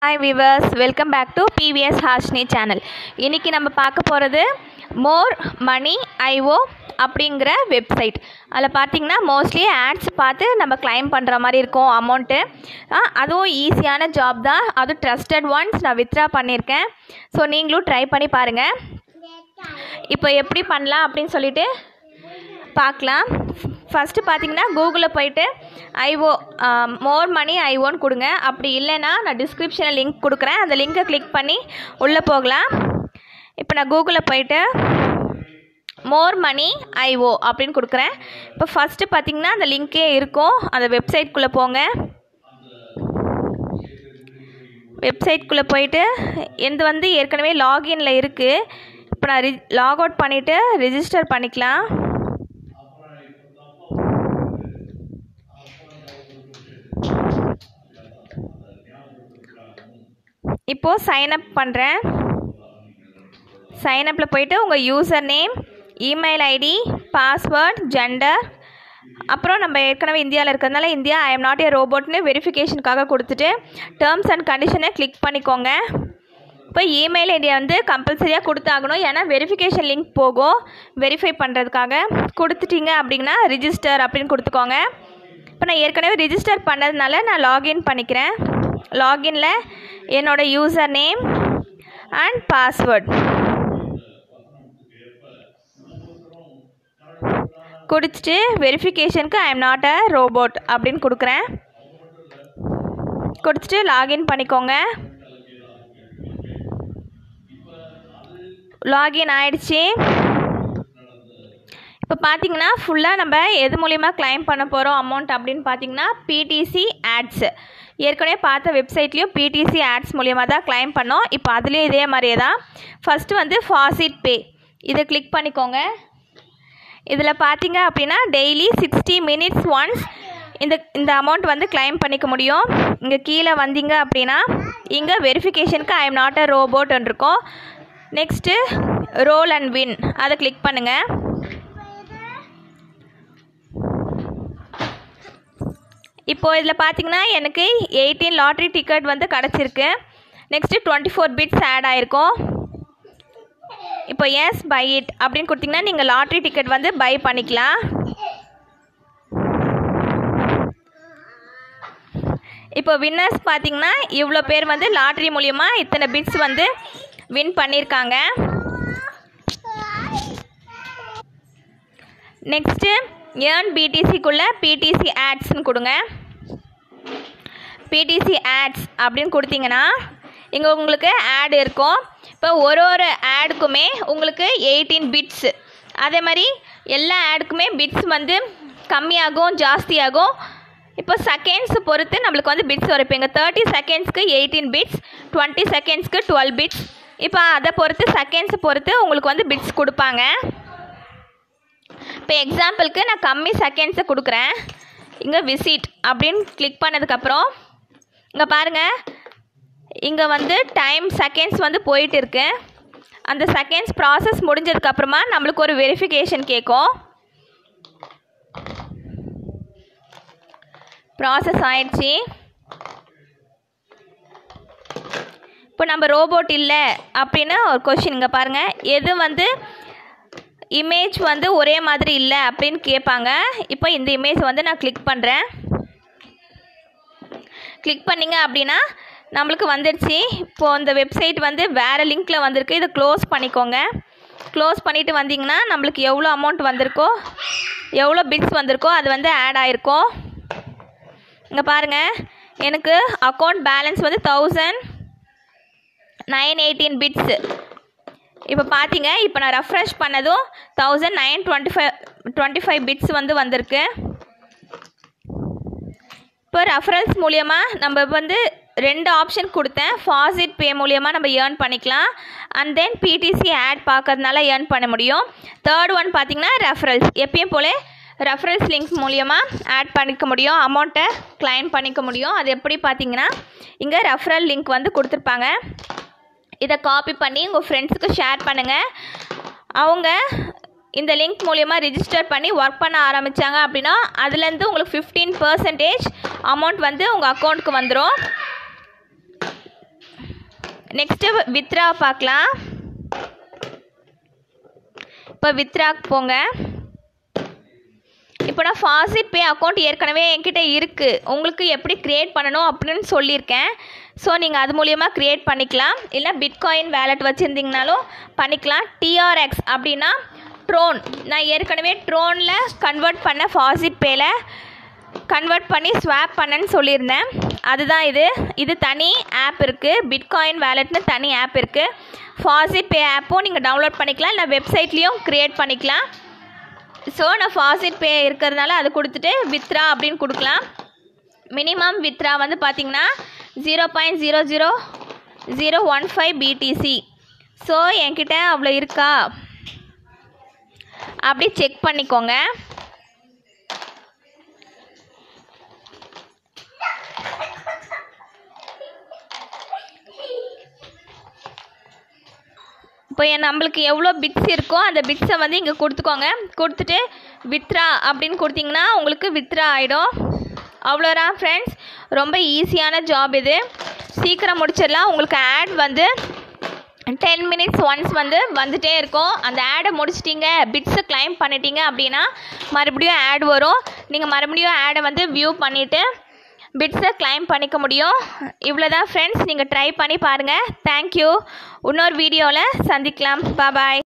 hi viewers welcome back to PVS Hashni channel இன்றைக்கி நம்ம பார்க்க போகிறது மோர் மணி ஐஓ அப்படிங்கிற வெப்சைட் அதில் பார்த்தீங்கன்னா மோஸ்ட்லி ஆட்ஸ் பார்த்து நம்ம கிளைம் பண்ணுற மாதிரி இருக்கும் அமௌண்ட்டு அதுவும் ஈஸியான ஜாப் தான் அதுவும் ட்ரஸ்டட் ஒன்ஸ் நான் வித்ட்ரா பண்ணியிருக்கேன் ஸோ நீங்களும் ட்ரை பண்ணி பாருங்கள் இப்போ எப்படி பண்ணலாம் அப்படின்னு சொல்லிட்டு பார்க்கலாம் ஃபஸ்ட்டு பார்த்தீங்கன்னா கூகுளில் போயிட்டு ஐஓ மோர் மணி ஐஓன்னு கொடுங்க அப்படி இல்லைன்னா நான் டிஸ்கிரிப்ஷனில் லிங்க் கொடுக்குறேன் அந்த லிங்கை கிளிக் பண்ணி உள்ளே போகலாம் இப்போ நான் கூகுளில் போயிட்டு மோர் மணி ஐஓ அப்படின்னு கொடுக்குறேன் இப்போ ஃபஸ்ட்டு பார்த்தீங்கன்னா அந்த லிங்க்கே இருக்கும் அந்த வெப்சைட்குள்ளே போங்க வெப்சைட்குள்ளே போயிட்டு எந்த வந்து ஏற்கனவே லாகின்ல இருக்குது இப்போ நான் ரி லாக் அவுட் பண்ணிவிட்டு ரிஜிஸ்டர் பண்ணிக்கலாம் இப்போது சைன்அப் பண்ணுறேன் சைன்அப்பில் போயிட்டு உங்கள் user name email ID password gender அப்புறம் நம்ம ஏற்கனவே இந்தியாவில் இருக்கிறதுனால India I am not a ரோபோட்னு வெரிஃபிகேஷனுக்காக கொடுத்துட்டு டேர்ம்ஸ் அண்ட் கண்டிஷனை கிளிக் பண்ணிக்கோங்க இப்போ இமெயில் ஐடியை வந்து கம்பல்சரியாக கொடுத்தாகணும் ஏன்னா வெரிஃபிகேஷன் லிங்க் போகும் வெரிஃபை பண்ணுறதுக்காக கொடுத்துட்டீங்க அப்படின்னா ரிஜிஸ்டர் அப்படின்னு கொடுத்துக்கோங்க இப்போ நான் ஏற்கனவே ரிஜிஸ்டர் பண்ணதுனால நான் லாகின் பண்ணிக்கிறேன் லாகின்ல என்னோடய யூசர் நேம் அண்ட் பாஸ்வேர்ட் கொடுத்துட்டு வெரிஃபிகேஷனுக்கு I am not a robot அப்படின்னு கொடுக்குறேன் கொடுத்துட்டு லாகின் பண்ணிக்கோங்க லாகின் ஆயிடுச்சு இப்போ பார்த்தீங்கன்னா ஃபுல்லாக நம்ம எது மூலிமா கிளைம் பண்ண போகிறோம் அமௌண்ட் அப்படின்னு பார்த்தீங்கன்னா பிடிசி ஆட்ஸ் ஏற்கனவே பார்த்த வெப்சைட்லேயும் பிடிசி ஆட்ஸ் மூலியமாக தான் கிளைம் பண்ணோம் இப்போ அதுலேயும் இதே மாதிரியே தான் ஃபஸ்ட்டு வந்து ஃபாசிட் பே இதை கிளிக் பண்ணிக்கோங்க இதில் பார்த்தீங்க அப்படின்னா டெய்லி சிக்ஸ்டி மினிட்ஸ் ஒன்ஸ் இந்த இந்த அமௌண்ட் வந்து கிளைம் பண்ணிக்க முடியும் இங்கே கீழே வந்தீங்க அப்படின்னா இங்கே வெரிஃபிகேஷனுக்கு ஐ எம் நாட் அ ரோபோட்னு இருக்கும் நெக்ஸ்ட்டு ரோல் அண்ட் வின் அதை கிளிக் பண்ணுங்கள் இப்போது இதில் பார்த்தீங்கன்னா எனக்கு எயிட்டீன் லாட்ரி டிக்கெட் வந்து கிடச்சிருக்கு next twenty four bits add ஆகிருக்கும் இப்போ எஸ் பை இட் அப்படின்னு கொடுத்தீங்கன்னா நீங்கள் லாட்ரி டிக்கெட் வந்து பை பண்ணிக்கலாம் இப்போ வின்னர்ஸ் பார்த்தீங்கன்னா இவ்வளோ பேர் வந்து லாட்ரி மூலியமா இத்தனை பிட்ஸ் வந்து வின் பண்ணியிருக்காங்க நெக்ஸ்ட்டு ஏர்ன் பிடிசிக்குள்ளே பிடிசி ஆட்ஸ்னு கொடுங்க பிடிசி ஆட்ஸ் அப்படின்னு கொடுத்தீங்கன்னா இங்கே உங்களுக்கு ஆட் இருக்கும் இப்போ ஒரு ஒரு ஆடுக்குமே உங்களுக்கு எயிட்டீன் பிட்ஸ் அதே மாதிரி எல்லா ஆடுக்குமே பிட்ஸ் வந்து கம்மியாகும் ஜாஸ்தியாகும் இப்போ செகண்ட்ஸ் பொறுத்து நம்மளுக்கு வந்து பிட்ஸ் வரும் இப்போ இங்கே தேர்ட்டி செகண்ட்ஸ்க்கு எயிட்டீன் பிட்ஸ் டுவெண்ட்டி செகண்ட்ஸ்க்கு டுவெல் பிட்ஸ் இப்போ அதை பொறுத்து செகண்ட்ஸ் பொறுத்து உங்களுக்கு வந்து பிட்ஸ் கொடுப்பாங்க இப்போ எக்ஸாம்பிளுக்கு நான் கம்மி செகண்ட்ஸை கொடுக்குறேன் இங்கே விசிட் அப்படின்னு கிளிக் பண்ணதுக்கப்புறம் இங்கே பாருங்கள் இங்கே வந்து டைம் செகண்ட்ஸ் வந்து போயிட்டு இருக்கு அந்த செகண்ட்ஸ் ப்ராசஸ் முடிஞ்சதுக்கப்புறமா நம்மளுக்கு ஒரு வெரிஃபிகேஷன் கேட்கும் ப்ராசஸ் ஆயிடுச்சு இப்போ நம்ம ரோபோட் இல்லை அப்படின்னு ஒரு கொஷின் இங்கே பாருங்கள் எது வந்து இமேஜ் வந்து ஒரே மாதிரி இல்லை அப்படின்னு கேட்பாங்க இப்போ இந்த இமேஜ் வந்து நான் கிளிக் பண்ணுறேன் கிளிக் பண்ணிங்க அப்படின்னா நம்மளுக்கு வந்துடுச்சு இப்போது இந்த வெப்சைட் வந்து வேறு லிங்க்கில் வந்திருக்கு இதை க்ளோஸ் பண்ணிக்கோங்க க்ளோஸ் பண்ணிவிட்டு வந்தீங்கன்னா நம்மளுக்கு எவ்வளோ அமௌண்ட் வந்திருக்கோ எவ்வளோ பிட்ஸ் வந்திருக்கோ அது வந்து ஆட் ஆகிருக்கும் இங்கே பாருங்கள் எனக்கு அக்கௌண்ட் பேலன்ஸ் வந்து தௌசண்ட் நைன் எயிட்டீன் பிட்ஸு இப்போ பார்த்தீங்க இப்போ நான் ரெஃப்ரெஷ் பண்ணதும் thousand nine twenty five twenty five bits வந்து வந்திருக்கு இப்போ ரெஃபரன்ஸ் மூலியமாக நம்ம வந்து ரெண்டு ஆப்ஷன் கொடுத்தேன் ஃபாசிட் பே மூலியமாக நம்ம ஏர்ன் பண்ணிக்கலாம் அண்ட் தென் பிடிசி ஆட் பார்க்கறதுனால ஏர்ன் பண்ண முடியும் தேர்ட் ஒன் பார்த்தீங்கன்னா ரெஃபரல்ஸ் எப்பயும் போல ரெஃபரன்ஸ் லிங்க் மூலியமாக ஆட் பண்ணிக்க முடியும் அமௌண்ட்டை கிளைம் பண்ணிக்க முடியும் அது எப்படி பார்த்தீங்கன்னா இங்கே ரெஃபரல் லிங்க் வந்து கொடுத்துருப்பாங்க இதை காப்பி பண்ணி உங்கள் ஃப்ரெண்ட்ஸுக்கு ஷேர் பண்ணுங்கள் அவங்க இந்த லிங்க் மூலிமா ரிஜிஸ்டர் பண்ணி ஒர்க் பண்ண ஆரம்பித்தாங்க அப்படின்னா அதுலேருந்து உங்களுக்கு ஃபிஃப்டீன் பர்சன்டேஜ் அமௌண்ட் வந்து உங்கள் அக்கௌண்ட்டுக்கு வந்துடும் நெக்ஸ்ட்டு வித்ரா பார்க்கலாம் இப்போ வித்ராக்கு போங்க இப்போ நான் ஃபாசிட் பே அக்கௌண்ட் ஏற்கனவே என்கிட்ட இருக்குது உங்களுக்கு எப்படி க்ரியேட் பண்ணணும் அப்படின்னு சொல்லியிருக்கேன் ஸோ நீங்கள் அது மூலியமாக க்ரியேட் பண்ணிக்கலாம் இல்லை பிட்காயின் வேலெட் வச்சுருந்தீங்கனாலும் பண்ணிக்கலாம் டிஆர்எக்ஸ் அப்படின்னா ட்ரோன் நான் ஏற்கனவே ட்ரோனில் கன்வெர்ட் பண்ண ஃபாசிட் பேல கன்வெர்ட் பண்ணி ஸ்வாப் பண்ணேன்னு சொல்லியிருந்தேன் அதுதான் இது இது தனி ஆப் இருக்குது பிட்காயின் வேலெட்னு தனி ஆப் இருக்குது ஃபாசிட் பே ஆப்பும் நீங்கள் டவுன்லோட் பண்ணிக்கலாம் இல்லை வெப்சைட்லேயும் க்ரியேட் பண்ணிக்கலாம் ஸோ நான் ஃபாசிட் பே இருக்கிறதுனால அது கொடுத்துட்டு வித்ரா அப்படின்னு கொடுக்கலாம் மினிமம் வித்ரா வந்து பார்த்தீங்கன்னா zero point zero zero zero one five BTC so என்கிட்ட அவ்வளோ இருக்கா அப்படி செக் பண்ணிக்கோங்க இப்போ என் நம்மளுக்கு எவ்வளோ பிட்ஸ் இருக்கோ அந்த பிட்ஸை வந்து இங்கே கொடுத்துக்கோங்க கொடுத்துட்டு வித்ரா அப்படின்னு கொடுத்தீங்கன்னா உங்களுக்கு வித்ரா ஆகிடும் அவ்வளோதான் ஃப்ரெண்ட்ஸ் ரொம்ப ஈஸியான ஜாப் இது சீக்கிரம் முடிச்சிடலாம் உங்களுக்கு ஆட் வந்து டென் மினிட்ஸ் ஒன்ஸ் வந்து வந்துட்டே இருக்கும் அந்த ஆடை முடிச்சிட்டிங்க பிட்ஸை கிளைம் பண்ணிட்டீங்க அப்படின்னா மறுபடியும் ஆட் வரும் நீங்கள் மறுபடியும் ஆடை வந்து வியூ பண்ணிவிட்டு பிட்ஸை கிளைம் பண்ணிக்க முடியும் இவ்வளோ தான் ஃப்ரெண்ட்ஸ் நீங்கள் ட்ரை பண்ணி பாருங்கள் தேங்க்யூ இன்னொரு வீடியோவில் சந்திக்கலாம் பாய்